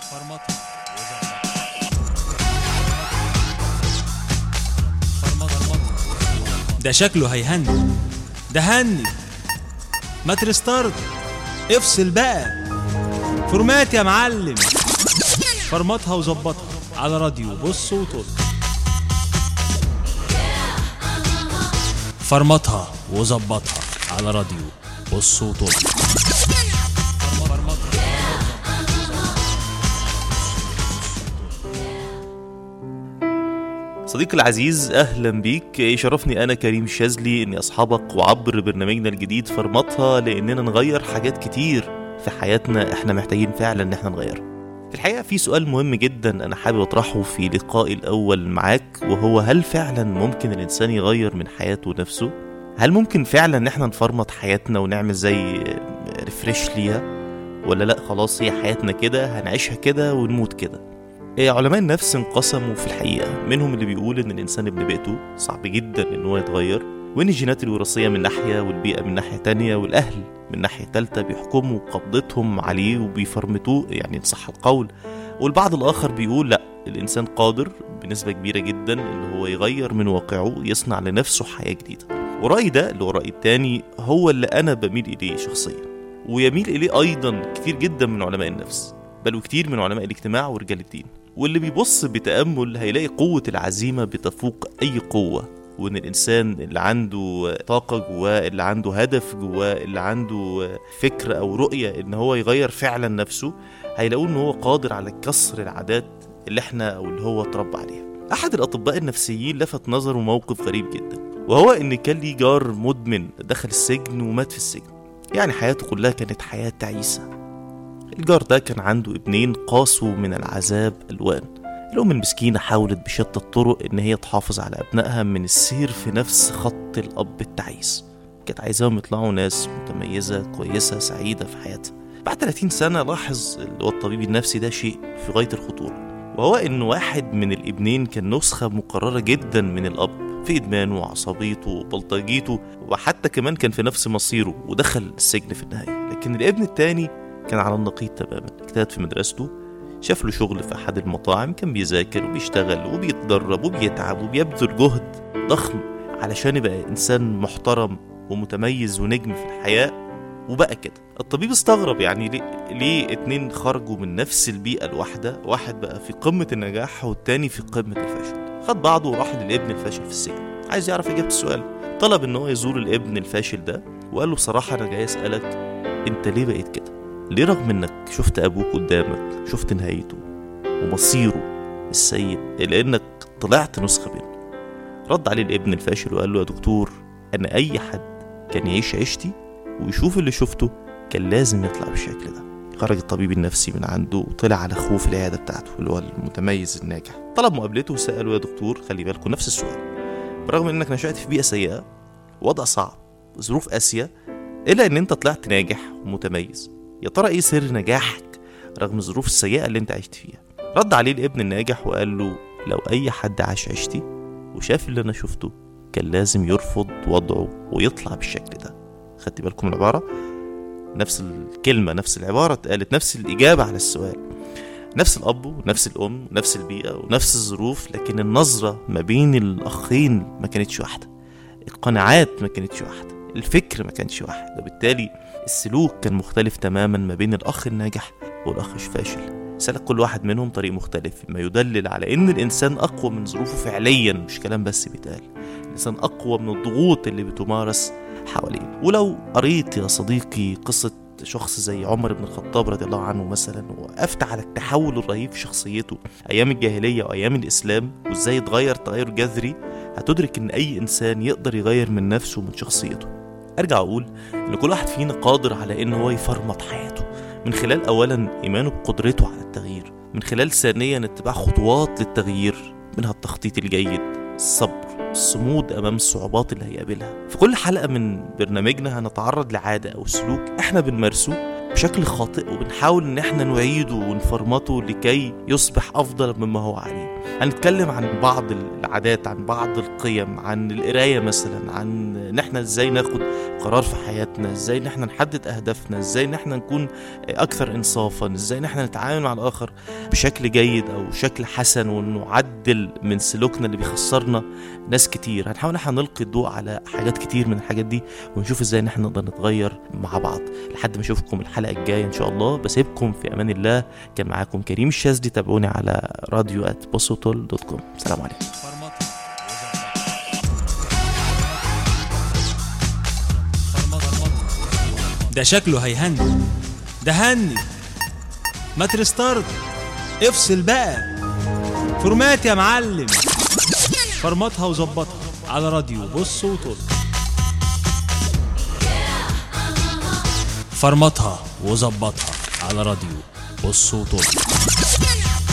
فرمطها فرمطها ده شكله هيهني ده هني ما ترستارت افصل بقى فورمات يا معلم فرمطها وظبطها على راديو بص وطل فرمطها وظبطها على راديو بص وطل صديقي العزيز اهلا بيك يشرفني انا كريم شاذلي اني اصحابك وعبر برنامجنا الجديد فرمطها لاننا نغير حاجات كتير في حياتنا احنا محتاجين فعلا ان احنا نغيرها في الحقيقه في سؤال مهم جدا انا حابب اطرحه في لقائي الاول معاك وهو هل فعلا ممكن الانسان يغير من حياته نفسه هل ممكن فعلا ان احنا نفرمط حياتنا ونعمل زي ريفريش ليها ولا لا خلاص هي حياتنا كده هنعيشها كده ونموت كده إيه، علماء النفس انقسموا في الحقيقة منهم اللي بيقول إن الإنسان ابن بيئته صعب جدا إن هو يتغير وإن الجينات الوراثية من ناحية والبيئة من ناحية تانية والأهل من ناحية تالتة بيحكموا قبضتهم عليه وبيفرمتوه يعني إن صح القول والبعض الآخر بيقول لأ الإنسان قادر بنسبة كبيرة جدا إن هو يغير من واقعه يصنع لنفسه حياة جديدة ورأيي ده اللي هو رأيي التاني هو اللي أنا بميل إليه شخصيا ويميل إليه أيضا كتير جدا من علماء النفس بل وكتير من علماء الاجتماع ورجال الدين واللي بيبص بتأمل هيلاقي قوة العزيمة بتفوق أي قوة وإن الإنسان اللي عنده طاقة جواه اللي عنده هدف جواه اللي عنده فكرة أو رؤية إن هو يغير فعلا نفسه هيلاقوه إن هو قادر على كسر العادات اللي إحنا أو اللي هو اتربى عليها أحد الأطباء النفسيين لفت نظره موقف غريب جدا وهو إن كان ليه جار مدمن دخل السجن ومات في السجن يعني حياته كلها كانت حياة تعيسة الجار ده كان عنده ابنين قاسوا من العذاب ألوان الأم المسكينة حاولت بشتى الطرق إن هي تحافظ على أبنائها من السير في نفس خط الأب التعيس كانت عايزاهم يطلعوا ناس متميزة كويسة سعيدة في حياتها بعد 30 سنة لاحظ اللي هو الطبيب النفسي ده شيء في غاية الخطورة وهو إن واحد من الابنين كان نسخة مقررة جدا من الأب في إدمانه وعصبيته وبلطجيته وحتى كمان كان في نفس مصيره ودخل السجن في النهاية لكن الابن التاني كان على النقيض تماما اجتهد في مدرسته شاف له شغل في أحد المطاعم كان بيذاكر وبيشتغل وبيتدرب وبيتعب وبيبذل جهد ضخم علشان يبقى إنسان محترم ومتميز ونجم في الحياة وبقى كده الطبيب استغرب يعني ليه, ليه اتنين خرجوا من نفس البيئة الواحدة واحد بقى في قمة النجاح والتاني في قمة الفشل خد بعضه وراح للابن الفاشل في السجن عايز يعرف إجابة السؤال طلب إن هو يزور الابن الفاشل ده وقال له بصراحة أنا جاي أسألك أنت ليه بقيت كده ليه رغم انك شفت ابوك قدامك شفت نهايته ومصيره السيء الا انك طلعت نسخة منه رد عليه الابن الفاشل وقال له يا دكتور انا اي حد كان يعيش عيشتي ويشوف اللي شفته كان لازم يطلع بالشكل ده خرج الطبيب النفسي من عنده وطلع على اخوه في العياده بتاعته اللي هو المتميز الناجح طلب مقابلته وساله يا دكتور خلي بالكم نفس السؤال برغم انك نشأت في بيئه سيئه وضع صعب ظروف قاسيه الا ان انت طلعت ناجح ومتميز يا ترى ايه سر نجاحك رغم الظروف السيئة اللي انت عشت فيها رد عليه الابن الناجح وقال له لو اي حد عاش عشتي وشاف اللي انا شفته كان لازم يرفض وضعه ويطلع بالشكل ده خدت بالكم من العبارة نفس الكلمة نفس العبارة اتقالت نفس الإجابة على السؤال نفس الأب ونفس الأم ونفس البيئة ونفس الظروف لكن النظرة ما بين الأخين ما كانتش واحدة القناعات ما كانتش واحدة الفكر ما كانش واحد وبالتالي السلوك كان مختلف تماما ما بين الأخ الناجح والأخ الفاشل سلك كل واحد منهم طريق مختلف ما يدلل على إن الإنسان أقوى من ظروفه فعليا مش كلام بس بيتقال الإنسان أقوى من الضغوط اللي بتمارس حواليه ولو قريت يا صديقي قصة شخص زي عمر بن الخطاب رضي الله عنه مثلا وقفت على التحول الرهيب في شخصيته أيام الجاهلية وأيام الإسلام وإزاي اتغير تغير جذري هتدرك إن أي إنسان يقدر يغير من نفسه ومن شخصيته ارجع اقول ان كل واحد فينا قادر على ان هو يفرمط حياته من خلال اولا ايمانه بقدرته على التغيير من خلال ثانيا اتباع خطوات للتغيير منها التخطيط الجيد الصبر الصمود امام الصعوبات اللي هيقابلها في كل حلقه من برنامجنا هنتعرض لعاده او سلوك احنا بنمارسه بشكل خاطئ وبنحاول ان احنا نعيده ونفرمطه لكي يصبح افضل مما هو عليه هنتكلم عن بعض العادات عن بعض القيم عن القرايه مثلا عن ان احنا ازاي ناخد قرار في حياتنا ازاي ان احنا نحدد اهدافنا ازاي ان احنا نكون اكثر انصافا ازاي ان احنا نتعامل مع الاخر بشكل جيد او شكل حسن ونعدل من سلوكنا اللي بيخسرنا ناس كتير هنحاول احنا نلقي الضوء على حاجات كتير من الحاجات دي ونشوف ازاي ان احنا نقدر نتغير مع بعض لحد ما اشوفكم الحلقه الجايه ان شاء الله بسيبكم في امان الله كان معاكم كريم الشاذلي تابعوني على راديو دوت كوم سلام عليكم ده شكله هيهني ده هني ما ترستارت افصل بقى فورمات يا معلم فرمطها وظبطها على راديو بص وطل فرمطها وظبطها على راديو بص وطل